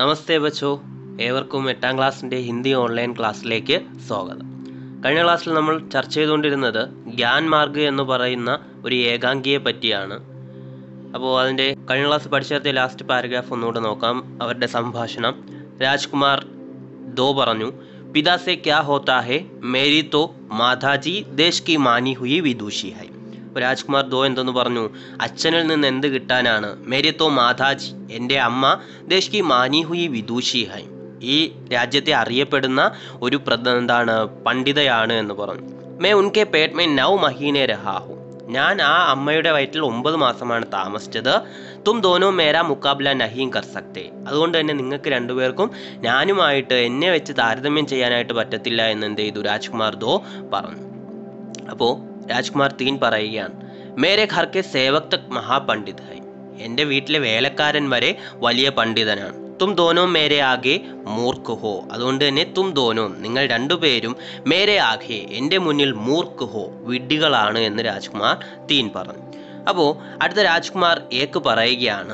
നമസ്തേ ബച്ചോ ഏവർക്കും എട്ടാം ക്ലാസ്സിൻ്റെ ഹിന്ദി ഓൺലൈൻ ക്ലാസ്സിലേക്ക് സ്വാഗതം കഴിഞ്ഞ ക്ലാസ്സിൽ നമ്മൾ ചർച്ച ചെയ്തുകൊണ്ടിരുന്നത് ഗ്യാൻ മാർഗ് എന്ന് പറയുന്ന ഒരു ഏകാംഗിയെ പറ്റിയാണ് അപ്പോൾ അതിൻ്റെ കഴിഞ്ഞ ക്ലാസ് പഠിച്ചെടുത്ത ലാസ്റ്റ് പാരഗ്രാഫ് ഒന്നുകൂടെ നോക്കാം അവരുടെ സംഭാഷണം രാജ്കുമാർ ദോ പറഞ്ഞു പിതാ സെ ക്യാ ഹോത്താ ഹെ മേരി തോ മാതാജി ദേശ് കി മാനി ഹുയി വിദൂഷി ഹൈ അപ്പോൾ രാജ്കുമാർ ദോ എന്തെന്ന് പറഞ്ഞു അച്ഛനിൽ നിന്ന് എന്ത് കിട്ടാനാണ് മേരി തോ മാതാജി എൻ്റെ അമ്മ ദേശ് കി മാനി ഹുയി വിദൂഷി ഹൈ ഈ രാജ്യത്തെ അറിയപ്പെടുന്ന ഒരു പ്രധ എന്താണ് പണ്ഡിതയാണ് എന്ന് പറഞ്ഞു മേ ഉൻകെ പേട്ട് മേ നൗ മഹീനെ രഹാഹു ഞാൻ ആ അമ്മയുടെ വയറ്റിൽ ഒമ്പത് മാസമാണ് താമസിച്ചത് തും ദോനോ മേരാ മുക്കാബില നഹീം കർ സക്തേ അതുകൊണ്ട് തന്നെ നിങ്ങൾക്ക് രണ്ടുപേർക്കും ഞാനുമായിട്ട് എന്നെ വെച്ച് താരതമ്യം ചെയ്യാനായിട്ട് പറ്റത്തില്ല എന്ന് എന്ത് ചെയ്തു രാജ്കുമാർ ദോ പറഞ്ഞു അപ്പോൾ രാജ്കുമാർ തീൻ പറയുകയാണ് മേരെ ഘർ കെ സേവക് തക് മഹാപണ്ഡിത് ഹൈ എൻ്റെ വീട്ടിലെ വേലക്കാരൻ വരെ വലിയ പണ്ഡിതനാണ് തും ദോനോ മേരെ ആകെ മൂർക്ക് ഹോ അതുകൊണ്ട് തന്നെ തും ദോനോ നിങ്ങൾ രണ്ടുപേരും മേരെ ആകെ എൻ്റെ മുന്നിൽ മൂർക്ക് ഹോ വിഡ്ഢികളാണ് എന്ന് രാജ്കുമാർ തീൻ പറഞ്ഞു അപ്പോൾ അടുത്ത രാജ്കുമാർ ഏക്ക് പറയുകയാണ്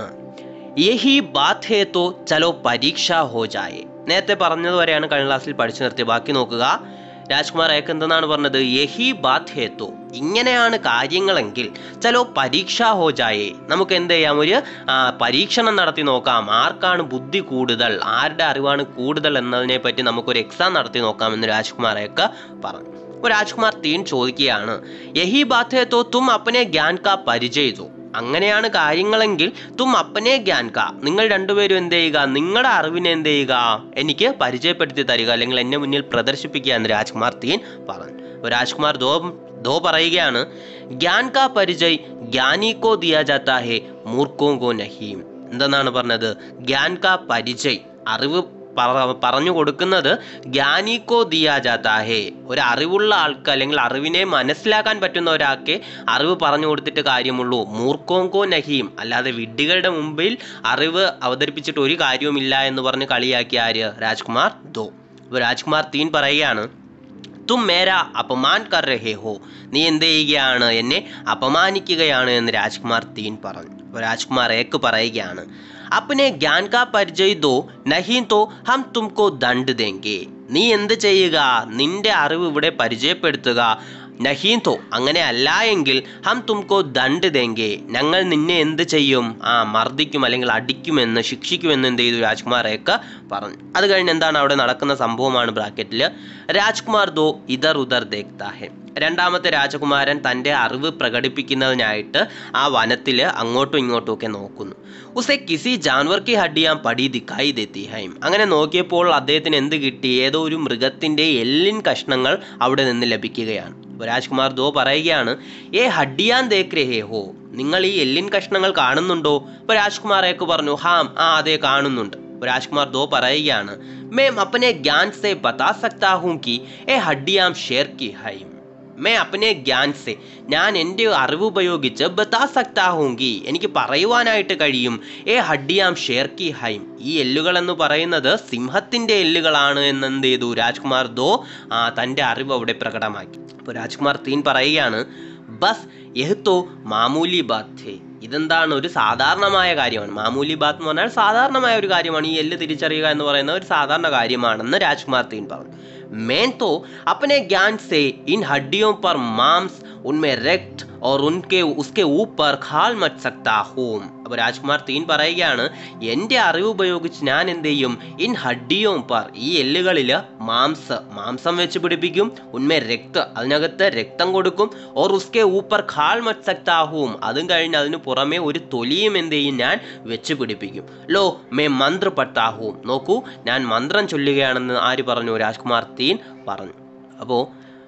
യഹി ബാത് ഹേ തോ ചലോ പരീക്ഷ ഹോ ജായേ നേരത്തെ പറഞ്ഞതുവരെയാണ് കഴിഞ്ഞ ക്ലാസ്സിൽ പഠിച്ചു നിർത്തിയത് ബാക്കി നോക്കുക രാജ്കുമാർ ഏക്ക് എന്തെന്നാണ് പറഞ്ഞത് യഹി ബാത് ഹേ തോ ഇങ്ങനെയാണ് കാര്യങ്ങളെങ്കിൽ ചലോ പരീക്ഷ ഹോ ജായേ നമുക്ക് എന്ത് ചെയ്യാം ഒരു ആ, പരീക്ഷണം നടത്തി നോക്കാം ആർക്കാണ് ബുദ്ധി കൂടുതൽ ആരുടെ അറിവാണ് കൂടുതൽ എന്നതിനെ പറ്റി നമുക്കൊരു എക്സാം നടത്തി നോക്കാമെന്ന് രാജ്കുമാർ ഏക്ക് പറഞ്ഞു അപ്പോൾ രാജ്കുമാർ തീൻ ചോദിക്കുകയാണ് യഹി ബാത് ഹേ തോ തും അപ്പനെ ഗ്യാൻ കാ പരിചയ ദോ അങ്ങനെയാണ് കാര്യങ്ങളെങ്കിൽ തും അപ്പനെ ഗ്യാൻ കാ നിങ്ങൾ രണ്ടുപേരും എന്ത് ചെയ്യുക നിങ്ങളുടെ അറിവിനെ എന്ത് ചെയ്യുക എനിക്ക് പരിചയപ്പെടുത്തി തരിക അല്ലെങ്കിൽ എന്നെ മുന്നിൽ പ്രദർശിപ്പിക്കുക എന്ന് രാജ്കുമാർ തീൻ പറഞ്ഞു അപ്പോൾ രാജ്കുമാർ ദോ ദോ പറയുകയാണ് ഗ്യാൻ കാ പരിചയ് ജ്ഞാനി കോ ദിയാ ജാത്താ ഹേ മൂർഖോ കോ നഹീം എന്തെന്നാണ് പറഞ്ഞത് ഗ്യാൻ കാ പരിചയ് അറിവ് പറ- പറഞ്ഞു കൊടുക്കുന്നത് ജ്ഞാനിക്കോ ദിയാ ജാത്താ ഹേ ഒരു അറിവുള്ള ആൾക്ക് അല്ലെങ്കിൽ അറിവിനെ മനസ്സിലാക്കാൻ പറ്റുന്ന ഒരാൾക്ക് അറിവ് പറഞ്ഞു കൊടുത്തിട്ട് കാര്യമുള്ളൂ മൂർഖോങ്കോ നഹീം അല്ലാതെ വിഡ്ഢികളുടെ മുമ്പിൽ അറിവ് അവതരിപ്പിച്ചിട്ട് ഒരു കാര്യവുമില്ല എന്ന് പറഞ്ഞ് കളിയാക്കിയ ആര് രാജ്കുമാർ ദോ അപ്പോൾ രാജ്കുമാർ തീൻ പറയുകയാണ് തും മേരാ അപമാൻ കർ രഹേ ഹോ നീ എന്ത് ചെയ്യുകയാണ് എന്നെ അപമാനിക്കുകയാണ് എന്ന് രാജ്കുമാർ തീൻ പറഞ്ഞു അപ്പോൾ രാജ്കുമാർ ഏക്ക് പറയുകയാണ് അപ്പനെ ജ്ഞാൻ കാ പരിചയ ദോ നഹീം തോ ഹം തുംകോ ദണ്ഡ് ദേങ്കെ നീ എന്ത് ചെയ്യുക നിന്റെ അറിവ് ഇവിടെ പരിചയപ്പെടുത്തുക നഹീം തോ അങ്ങനെ അല്ല എങ്കിൽ ഹം തുംകോ ദണ്ഡ് ദേങ്കെ ഞങ്ങൾ നിന്നെ എന്ത് ചെയ്യും ആ മർദ്ദിക്കും അല്ലെങ്കിൽ അടിക്കുമെന്ന് ശിക്ഷിക്കുമെന്ന് എന്ത് ചെയ്തു രാജ്കുമാർ ഏക്ക് പറഞ്ഞു അത് കഴിഞ്ഞ് എന്താണ് അവിടെ നടക്കുന്ന സംഭവമാണ് ബ്രാക്കറ്റിൽ രാജ്കുമാർ ദോ ഇതർ ഉദർ ദേഖ്താ ഹെ രണ്ടാമത്തെ രാജകുമാരൻ തൻ്റെ അറിവ് പ്രകടിപ്പിക്കുന്നതിനായിട്ട് ആ വനത്തിൽ അങ്ങോട്ടും ഇങ്ങോട്ടും ഒക്കെ നോക്കുന്നു ഉസെ കിസി ജാൻവർ കി ഹഡിയാം പടി ദിക്കായി ദെത്തി ഹൈം അങ്ങനെ നോക്കിയപ്പോൾ അദ്ദേഹത്തിന് എന്ത് കിട്ടി ഏതോ ഒരു മൃഗത്തിൻ്റെ എല്ലിൻ കഷ്ണങ്ങൾ അവിടെ നിന്ന് ലഭിക്കുകയാണ് അപ്പോൾ രാജ്കുമാർ ദോ പറയുകയാണ് ഏ ഹഡിയാൻ ദേഖ് രഹേ ഹോ നിങ്ങൾ ഈ എല്ലിൻ കഷ്ണങ്ങൾ കാണുന്നുണ്ടോ അപ്പോൾ രാജ്കുമാർ ഏക്ക് പറഞ്ഞു ഹാം ആ അതെ കാണുന്നുണ്ട് അപ്പോൾ രാജ്കുമാർ ദോ പറയുകയാണ് മേം അപ്പനെ ജ്ഞാൻ സെ ബതാ സക്താ ഹൂം കി ഏ ഹഡിയാം ഷേർ കി ഹൈം മേ അപ്പനെ ഗ്യാൻ സെ ഞാൻ എൻ്റെ അറിവ് ഉപയോഗിച്ച് ബതാ സക്താ ഹൂങ്കി എനിക്ക് പറയുവാനായിട്ട് കഴിയും ഏ ഹഡിയാം ഷേർ കി ഹൈം ഈ എല്ലുകൾ എന്ന് പറയുന്നത് സിംഹത്തിൻ്റെ എല്ലുകളാണ് എന്നെന്ത് ചെയ്തു രാജ്കുമാർ ദോ ആ, തൻ്റെ അറിവ് അവിടെ പ്രകടമാക്കി അപ്പോൾ രാജ്കുമാർ തീൻ പറയുകയാണ് ബസ് യഹ് തോ മാമൂലി ബാത് ഥേ ഇതെന്താണ് ഒരു സാധാരണമായ കാര്യമാണ് മാമൂലി ബാത്ത് എന്ന് പറഞ്ഞാൽ സാധാരണമായ ഒരു കാര്യമാണ് ഈ എല്ല് തിരിച്ചറിയുക എന്ന് പറയുന്ന ഒരു സാധാരണ കാര്യമാണെന്ന് രാജ്കുമാർ തീൻ പറഞ്ഞു मैं तो अपने ज्ञान से इन हड्डियों पर मांस उनमें रक्त और उनके उसके ऊपर खाल मच सकता हूँ അപ്പോൾ രാജ്കുമാർ തീൻ പറയുകയാണ് എൻ്റെ അറിവ് ഉപയോഗിച്ച് ഞാൻ എന്ത് ചെയ്യും ഇൻ ഹഡ്ഡിയോ പർ ഈ എല്ലുകളിൽ മാംസ് മാംസം വെച്ച് പിടിപ്പിക്കും ഉന്മേ രക്ത അതിനകത്ത് രക്തം കൊടുക്കും ഓർ ഉസ്കെ ഊപ്പർ ഖാൾ മറ്റ് സക്താഹും അതും കഴിഞ്ഞ് അതിന് പുറമെ ഒരു തൊലിയും എന്ത് ചെയ്യും ഞാൻ വെച്ച് പിടിപ്പിക്കും ലോ മേ മന്ത്ര പട്ടാഹും നോക്കൂ ഞാൻ മന്ത്രം ചൊല്ലുകയാണെന്ന് ആര് പറഞ്ഞു രാജ്കുമാർ തീൻ പറഞ്ഞു അപ്പോൾ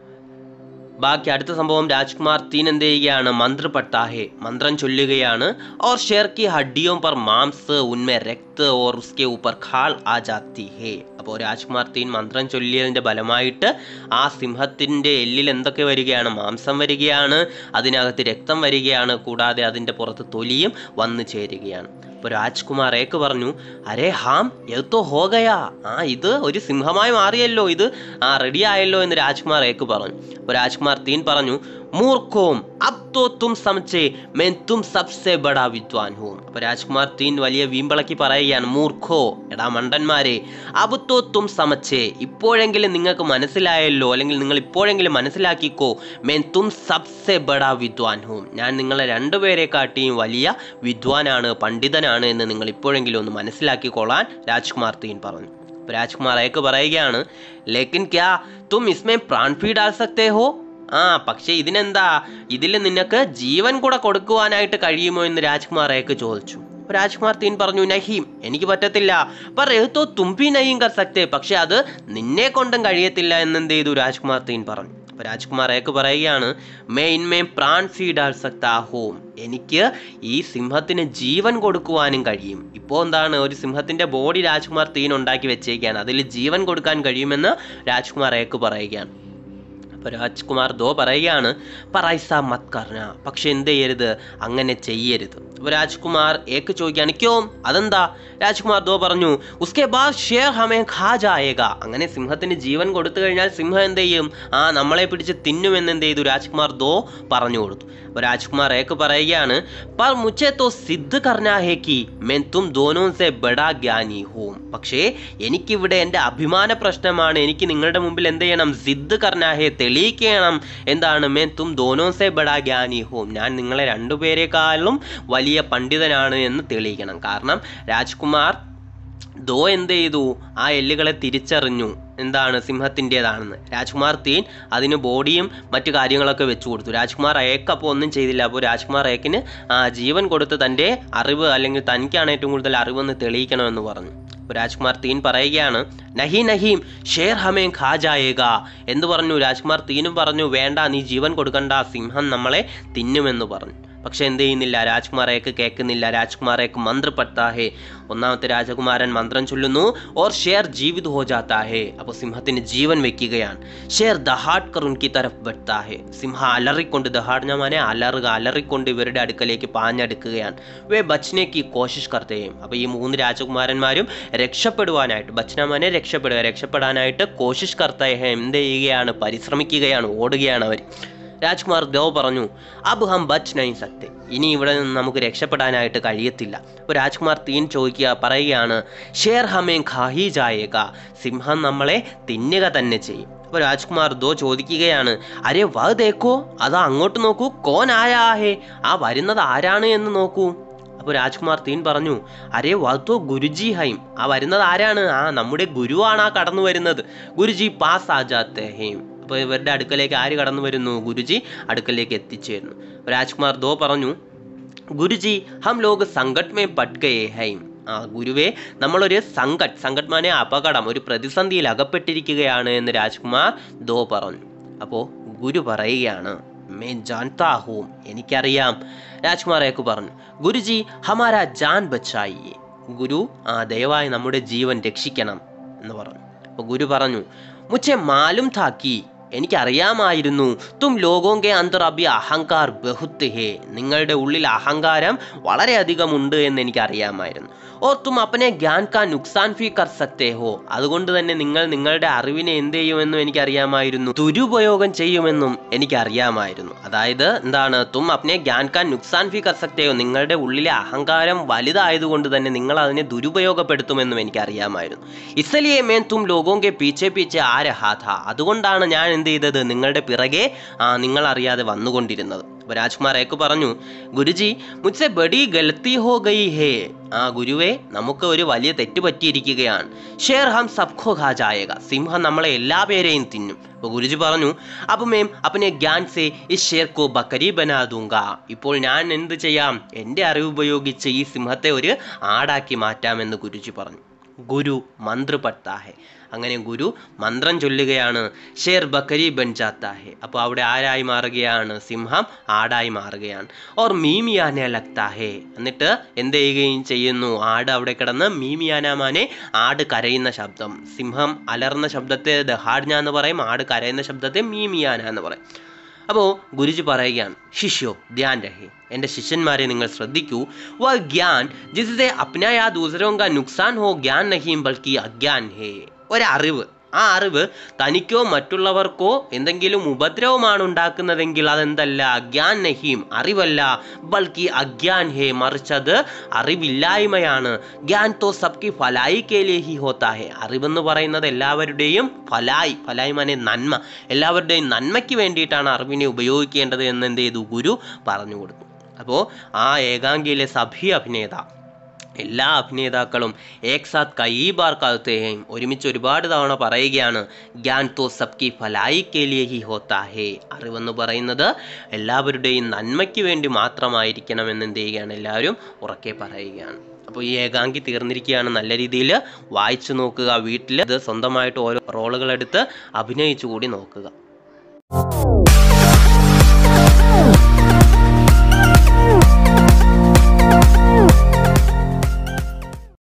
ബാക്കി അടുത്ത സംഭവം രാജ്കുമാർ തീൻ എന്ത് ചെയ്യുകയാണ് മന്ത്ര പട്ടാഹെ മന്ത്രം ചൊല്ലുകയാണ് ഓർ ഷേർ കി ഹഡ്ഡിയോ പർ മാംസ് ഉന്മേ രക്ത് ഓർ ഉസ്കെ ഊപ്പർ ഖാൾ ആ ജാത്തി ഹേ അപ്പോൾ രാജ്കുമാർ തീൻ മന്ത്രം ചൊല്ലിയതിൻ്റെ ഫലമായിട്ട് ആ സിംഹത്തിൻ്റെ എല്ലിൽ എന്തൊക്കെ വരികയാണ് മാംസം വരികയാണ് അതിനകത്ത് രക്തം വരികയാണ് കൂടാതെ അതിൻ്റെ പുറത്ത് തൊലിയും വന്നു ചേരുകയാണ് അപ്പോൾ രാജ്കുമാർ ഏക്ക് പറഞ്ഞു അരേ ഹാം എത്തോ ഹോഗയാ ആ ഇത് ഒരു സിംഹമായി മാറിയല്ലോ ഇത് ആ റെഡി ആയല്ലോ എന്ന് രാജ്കുമാർ ഏക്ക് പറഞ്ഞു അപ്പോൾ രാജ്കുമാർ തീൻ പറഞ്ഞു മൂർഖോം അബ് തോ തും സമച്ചേ മേൻ തും സബ്സെ ബഡാ വിദ്വാൻ ഹൂം അപ്പൊ രാജ്കുമാർ തീൻ വലിയ വീമ്പിളക്കി പറയുകയാണ് മൂർഖോ എടാ മണ്ടന്മാരെ അബ് തോ തും സമച്ചേ ഇപ്പോഴെങ്കിലും നിങ്ങൾക്ക് മനസ്സിലായല്ലോ അല്ലെങ്കിൽ നിങ്ങൾ ഇപ്പോഴെങ്കിലും മനസ്സിലാക്കിക്കോ മേൻ തും സബ്സെ ബഡാ വിദ്വാൻ ഹൂം ഞാൻ നിങ്ങളെ രണ്ടുപേരെ കാട്ടിയും വലിയ വിദ്വാനാണ് പണ്ഡിതനാണ് എന്ന് നിങ്ങൾ ഇപ്പോഴെങ്കിലും ഒന്ന് മനസ്സിലാക്കിക്കൊള്ളാൻ രാജ്കുമാർ തീൻ പറഞ്ഞു അപ്പൊ രാജ്കുമാർ അയക്ക് പറയുകയാണ് ലേക്കിൻ ക്യാ തും ഇസ്മേ പ്രാൺ ഫീ ഡാൽ സക്തേ ഹോ ആ പക്ഷെ ഇതിനെന്താ ഇതിൽ നിനക്ക് ജീവൻ കൂടെ കൊടുക്കുവാനായിട്ട് കഴിയുമോ എന്ന് രാജ്കുമാർ അയക്ക് ചോദിച്ചു അപ്പൊ രാജ്കുമാർ തീൻ പറഞ്ഞു നഹീം എനിക്ക് പറ്റത്തില്ല പർ എഴുത്തോ തുമ്പി നഹീം കർ സക്തേ പക്ഷെ അത് നിന്നെ കൊണ്ടും കഴിയത്തില്ല എന്നെന്ത് ചെയ്തു രാജ്കുമാർ തീൻ പറഞ്ഞു അപ്പൊ രാജ്കുമാർ അയക്ക് പറയുകയാണ് മേ ഇൻമേ പ്രാൺ ഫീഡാൽ സക്താ ഹോം എനിക്ക് ഈ സിംഹത്തിന് ജീവൻ കൊടുക്കുവാനും കഴിയും ഇപ്പോൾ എന്താണ് ഒരു സിംഹത്തിന്റെ ബോഡി രാജ്കുമാർ തീൻ ഉണ്ടാക്കി വെച്ചേക്കാണ് അതിൽ ജീവൻ കൊടുക്കാൻ കഴിയുമെന്ന് രാജ്കുമാർ അയക്ക് പറയുകയാണ് അപ്പോൾ രാജ്കുമാർ ദോ പറയുകയാണ് പറൈസ മത് കർണ പക്ഷെ എന്ത് ചെയ്യരുത് അങ്ങനെ ചെയ്യരുത് അപ്പോൾ രാജ്കുമാർ ഏക്ക് ചോദിക്കുകയാണ് ക്യോം അതെന്താ രാജ്കുമാർ ദോ പറഞ്ഞു ഉസ്കെ ബാദ് ഷേർ ഹമേ ഖാ ജായേഗ അങ്ങനെ സിംഹത്തിന് ജീവൻ കൊടുത്തു കഴിഞ്ഞാൽ സിംഹം എന്ത് ചെയ്യും ആ നമ്മളെ പിടിച്ച് തിന്നുമെന്ന് എന്ത് ചെയ്തു രാജ്കുമാർ ദോ പറഞ്ഞു കൊടുത്തു അപ്പോൾ രാജ്കുമാർ ഏക്ക് പറയുകയാണ് പർ മുച്ചേ തോ സിദ്ധ് കർണ ഹേ കി മെൻ തും ദോനോ സെ ബഡാ ജ്ഞാനി ഹൂം പക്ഷേ എനിക്കിവിടെ എൻ്റെ അഭിമാന പ്രശ്നമാണ് എനിക്ക് നിങ്ങളുടെ മുമ്പിൽ എന്ത് ചെയ്യണം സിദ്ധ് കർണാഹെ തെളിയിക്കണം എന്താണ് മേൻ തും ദോനോ സെ ബഡാ ജ്ഞാനി ഹോം ഞാൻ നിങ്ങളെ രണ്ടുപേരെക്കാളും വലിയ പണ്ഡിതനാണ് എന്ന് തെളിയിക്കണം കാരണം രാജ്കുമാർ ദോ എന്ത് ചെയ്തു ആ എല്ലുകളെ തിരിച്ചറിഞ്ഞു എന്താണ് സിംഹത്തിൻ്റെതാണെന്ന് രാജ്കുമാർ തീൻ അതിന് ബോഡിയും മറ്റു കാര്യങ്ങളൊക്കെ വെച്ചു കൊടുത്തു രാജ്കുമാർ അയക്ക് അപ്പോൾ ഒന്നും ചെയ്തില്ല അപ്പോൾ രാജ്കുമാർ അയക്കിന് ആ, ജീവൻ കൊടുത്ത് തൻ്റെ അറിവ് അല്ലെങ്കിൽ തനിക്കാണ് ഏറ്റവും കൂടുതൽ അറിവെന്ന് തെളിയിക്കണമെന്ന് പറഞ്ഞു അപ്പോൾ രാജ്കുമാർ തീൻ പറയുകയാണ് നഹി നഹീം ഷേർ ഹമേ ഖാ ജായേഗ എന്ന് പറഞ്ഞു രാജ്കുമാർ തീനും പറഞ്ഞു വേണ്ട നീ ജീവൻ കൊടുക്കണ്ട സിംഹം നമ്മളെ തിന്നുമെന്ന് പറഞ്ഞു പക്ഷെ എന്ത് ചെയ്യുന്നില്ല രാജ്കുമാറേക്ക് കേൾക്കുന്നില്ല രാജ്കുമാറേക്ക് മന്ത്രപ്പെട്ടാ ഹേ ഒന്നാമത്തെ രാജകുമാരൻ മന്ത്രം ചൊല്ലുന്നു ഓർ ഷേർ ജീവിത് ഹോ ജാത്താ ഹേ അപ്പോൾ സിംഹത്തിന് ജീവൻ വെക്കുകയാണ് ഷേർ ദഹാഡ് കർ ഉൻകി തരഫ് ബെട്ടാ ഹേ സിംഹ അലറിക്കൊണ്ട് ദഹാഡ് ഞാനെ അലറുക അലറിക്കൊണ്ട് ഇവരുടെ അടുക്കലേക്ക് പാഞ്ഞടുക്കുകയാണ് വേ ബച്നേക്ക് കോശിഷ് കർത്തേയും അപ്പോൾ ഈ മൂന്ന് രാജകുമാരന്മാരും രക്ഷപ്പെടുവാനായിട്ട് ബച്നമാനെ രക്ഷപ്പെടുക രക്ഷപ്പെടാനായിട്ട് കോശിഷ് കർത്തയെ എന്ത് ചെയ്യുകയാണ് പരിശ്രമിക്കുകയാണ് ഓടുകയാണ് അവർ രാജ്കുമാർ ദോ പറഞ്ഞു അബ് ഹം ബച്ച് നൈ സക്തെ ഇനി ഇവിടെ നിന്ന് നമുക്ക് രക്ഷപ്പെടാനായിട്ട് കഴിയത്തില്ല അപ്പോൾ രാജ്കുമാർ തീൻ ചോദിക്കുക പറയുകയാണ് ഷേർ ഹമേ ഖാഹി ജായേക സിംഹം നമ്മളെ തിന്നുക തന്നെ ചെയ്യും അപ്പോൾ രാജ്കുമാർ ദോ ചോദിക്കുകയാണ് അരെ വ ദേക്കോ അതാ അങ്ങോട്ട് നോക്കൂ കോൻ ആയാ ഹേ ആ വരുന്നത് ആരാണ് എന്ന് നോക്കൂ അപ്പോൾ രാജ്കുമാർ തീൻ പറഞ്ഞു അരേ വത്തോ ഗുരുജി ഹൈം ആ വരുന്നത് ആരാണ് ആ നമ്മുടെ ഗുരുവാണ് ആ കടന്നു വരുന്നത് ഗുരുജി പാസ് ആജാത്തെ ഹൈം അപ്പോൾ ഇവരുടെ അടുക്കലേക്ക് ആര് കടന്നു വരുന്നു ഗുരുജി അടുക്കലേക്ക് എത്തിച്ചേരുന്നു രാജ്കുമാർ ദോ പറഞ്ഞു ഗുരുജി ഹം ലോക് സംകട്ട് മേ പട്കയെ ഹൈം ആ ഗുരുവേ നമ്മളൊരു സങ്കട്ട് സങ്കട്ട് മാനെ അപകടം ഒരു പ്രതിസന്ധിയിൽ അകപ്പെട്ടിരിക്കുകയാണ് എന്ന് രാജ്കുമാർ ദോ പറഞ്ഞു അപ്പോൾ ഗുരു പറയുകയാണ് മേ ജാൻതാ ഹൂം എനിക്കറിയാം രാജ്കുമാർ ഏക്ക് പറഞ്ഞു ഗുരുജി ഹമാര ജാൻ ബച്ചായിയെ ഗുരു ആ ദയവായി നമ്മുടെ ജീവൻ രക്ഷിക്കണം എന്ന് പറഞ്ഞു അപ്പോൾ ഗുരു പറഞ്ഞു മുച്ചെ മാലും താക്കി എനിക്കറിയാമായിരുന്നു തും ലോകോങ്കെ അന്തർ അഭി അഹങ്കാർ ബഹുത്ത് ഹേ നിങ്ങളുടെ ഉള്ളിൽ അഹങ്കാരം വളരെയധികം ഉണ്ട് എന്ന് എനിക്കറിയാമായിരുന്നു ഓ തും അപ്പനെ ജ്ഞാൻ കാ നുക്സാൻ ഫി കർ സക്തേ ഹോ അതുകൊണ്ട് തന്നെ നിങ്ങൾ നിങ്ങളുടെ അറിവിനെ എന്ത് ചെയ്യുമെന്നും എനിക്കറിയാമായിരുന്നു ദുരുപയോഗം ചെയ്യുമെന്നും എനിക്കറിയാമായിരുന്നു അതായത് എന്താണ് തും അപ്പനെ ജ്ഞാൻ കാ നുക്സാൻ ഫി കർ സക്തേ ഹോ നിങ്ങളുടെ ഉള്ളിലെ അഹങ്കാരം വലുതായതുകൊണ്ട് തന്നെ നിങ്ങൾ അതിനെ ദുരുപയോഗപ്പെടുത്തുമെന്നും എനിക്കറിയാമായിരുന്നു ഇസലിയെ മേൻ തും ലോകോങ്കെ പീച്ചെ പീച്ചെ ആ രഹാഥ അതുകൊണ്ടാണ് ഞാൻ എന്ത് ചെയ്തത് നിങ്ങളുടെ പിറകെ ആ, നിങ്ങൾ അറിയാതെ വന്നുകൊണ്ടിരുന്നത് അപ്പോൾ രാജ്കുമാർ ഏക്ക് പറഞ്ഞു ഗുരുജി മുച്ചെ ബഡി ഗലത്തി ഹോ ഗയി ഹേ ആ ഗുരുവേ നമുക്ക് ഒരു വലിയ തെറ്റ് പറ്റിയിരിക്കുകയാണ് ഷേർ ഹം സബ്ഖോ ഖാ ജായേഗ സിംഹം നമ്മളെ എല്ലാ പേരെയും തിന്നും അപ്പോൾ ഗുരുജി പറഞ്ഞു അപ്പൊ മേം അപ്പനെ ജ്ഞാൻ സേ ഈ ഷേർ കോ ബക്കരി ബനാ ദൂങ്ക ഇപ്പോൾ ഞാൻ എന്ത് ചെയ്യാം എൻ്റെ അറിവ് ഉപയോഗിച്ച് ഈ സിംഹത്തെ ഒരു ആടാക്കി മാറ്റാമെന്ന് ഗുരുജി പറഞ്ഞു ഗുരു മന്ത്രപട്ടാഹെ അങ്ങനെ ഗുരു മന്ത്രം ചൊല്ലുകയാണ് ഷേർ ബക്കരി ബൻ ജാത്താഹെ അപ്പോൾ അവിടെ ആരായി മാറുകയാണ് സിംഹം ആടായി മാറുകയാണ് ഓർ മീമിയാനെ ലക്താഹെ എന്നിട്ട് എന്ത് ചെയ്യുകയും ചെയ്യുന്നു ആട് അവിടെ കിടന്ന് മീമിയാനാമാനെ ആട് കരയുന്ന ശബ്ദം സിംഹം അലർന്ന ശബ്ദത്തെ ദഹാഡ്ഞ എന്ന് പറയും ആട് കരയുന്ന ശബ്ദത്തെ മീമിയാന എന്ന് പറയും അപ്പോൾ ഗുരുജി പറയുകയാണ് ശിഷ്യോ ധ്യാൻ രഹേ എൻ്റെ ശിഷ്യന്മാരെ നിങ്ങൾ ശ്രദ്ധിക്കൂ വ ജ്ഞാൻ ജിസെ അപ്നായ ദൂസരോങ്ക നുക്സാൻ ഹോ ജ്ഞാൻ നഹീം ബൽക്കി അജ്ഞാൻ ഹേ ഒരറിവ് ആ അറിവ് തനിക്കോ മറ്റുള്ളവർക്കോ എന്തെങ്കിലും ഉപദ്രവമാണ് ഉണ്ടാക്കുന്നതെങ്കിൽ അതെന്തല്ല അജ്ഞാൻ നഹീം അറിവല്ല ബൽക്കി അജ്ഞാൻ ഹേ മറിച്ചത് അറിവില്ലായ്മയാണ് ജ്ഞാൻ തോ സബ്കി ഫലായി കേലേ ഹി ഹോത്താ ഹേ അറിവെന്ന് പറയുന്നത് എല്ലാവരുടെയും ഫലായി ഫലായി മനെ നന്മ എല്ലാവരുടെയും നന്മയ്ക്ക് വേണ്ടിയിട്ടാണ് അറിവിനെ ഉപയോഗിക്കേണ്ടത് എന്ന് എന്ത് ചെയ്തു ഗുരു പറഞ്ഞു കൊടുത്തു അപ്പോൾ ആ ഏകാംഗിയിലെ സഭി അഭിനേത എല്ലാ അഭിനേതാക്കളും ഏക് സാത്ത് കൈ ബാർ കാലത്തെയും ഒരുമിച്ച് ഒരുപാട് തവണ പറയുകയാണ് ഗ്യാൻ തോ സബ്കി ഫലായി കേലിയ ഹി ഹോത്താ ഹേ അറിവെന്ന് പറയുന്നത് എല്ലാവരുടെയും നന്മയ്ക്ക് വേണ്ടി മാത്രമായിരിക്കണം എന്ന് എന്ത് ചെയ്യുകയാണ് എല്ലാവരും ഉറക്കെ പറയുകയാണ് അപ്പോൾ ഈ ഏകാംഗി തീർന്നിരിക്കുകയാണ് നല്ല രീതിയിൽ വായിച്ചു നോക്കുക വീട്ടിൽ ഇത് സ്വന്തമായിട്ട് ഓരോ റോളുകൾ എടുത്ത് അഭിനയിച്ചു കൂടി നോക്കുക